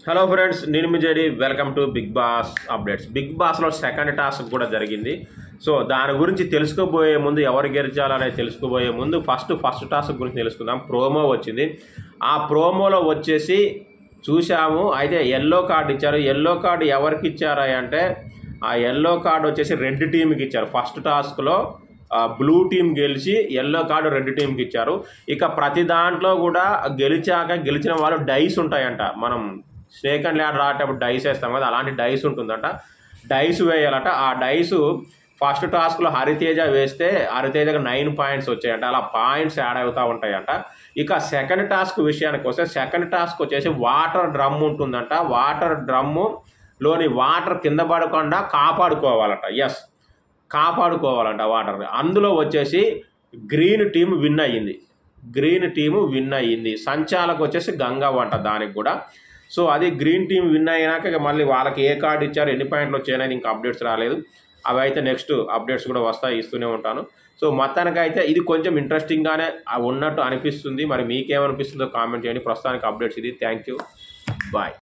hello friends నేను మీ JD welcome to Bigg Boss updates Bigg బాస్లో సెకండ్ టాస్క్ కూడా జరిగింది సో దాని గురించి తెలుసుకోబోయే ముందు ఎవరు గెలిచాలనేది తెలుసుకోబోయే ముందు ఫస్ట్ ఫస్ట్ టాస్క్ గురించి తెలుసుకుందాం ప్రోమో వచ్చింది ఆ ప్రోమోలో వచ్చేసి చూసాము అయితే ఎల్లో కార్డు ఇచ్చారు ఎల్లో కార్డు ఎవరికి ఇచ్చారా అంటే ఆ ఎల్లో కార్డు వచ్చేసి రెడ్ టీంకి ఇచ్చారు ఫస్ట్ టాస్క్లో బ్లూ టీం గెలిచి ఎల్లో కార్డు రెడ్ టీంకి ఇచ్చారు ఇక ప్రతి దాంట్లో కూడా గెలిచాక గెలిచిన వాళ్ళు డైస్ ఉంటాయంట మనం స్నేక్ అండ్ ల్యాడ్ రాటప్పుడు డైస్ వేస్తాం కదా అలాంటి డైస్ ఉంటుందంట డైస్ వేయాలట ఆ డైస్ ఫస్ట్ టాస్క్లో హరితేజ వేస్తే హరితేజకు నైన్ పాయింట్స్ వచ్చాయంట అలా పాయింట్స్ యాడ్ అవుతూ ఉంటాయంట ఇక సెకండ్ టాస్క్ విషయానికి వస్తే సెకండ్ టాస్క్ వచ్చేసి వాటర్ డ్రమ్ ఉంటుందంట వాటర్ డ్రమ్ము లోని వాటర్ కింద పడకుండా కాపాడుకోవాలట ఎస్ కాపాడుకోవాలంట వాటర్ అందులో వచ్చేసి గ్రీన్ టీం విన్ అయ్యింది గ్రీన్ టీము విన్ అయ్యింది సంచాలకు వచ్చేసి గంగా వంట దానికి కూడా సో అది గ్రీన్ టీం విన్ అయినాక ఇక మళ్ళీ వాళ్ళకి ఏ కార్డు ఇచ్చారు ఎన్ని పాయింట్లు వచ్చాయనేది ఇంకా అప్డేట్స్ రాలేదు అవి అయితే నెక్స్ట్ అప్డేట్స్ కూడా వస్తాయి ఇస్తూనే ఉంటాను సో మొత్తానికి అయితే ఇది కొంచెం ఇంట్రెస్టింగ్గానే ఉన్నట్టు అనిపిస్తుంది మరి మీకేమనిపిస్తుందో కామెంట్ చేయండి ప్రస్తుతానికి అప్డేట్స్ ఇది థ్యాంక్ యూ బాయ్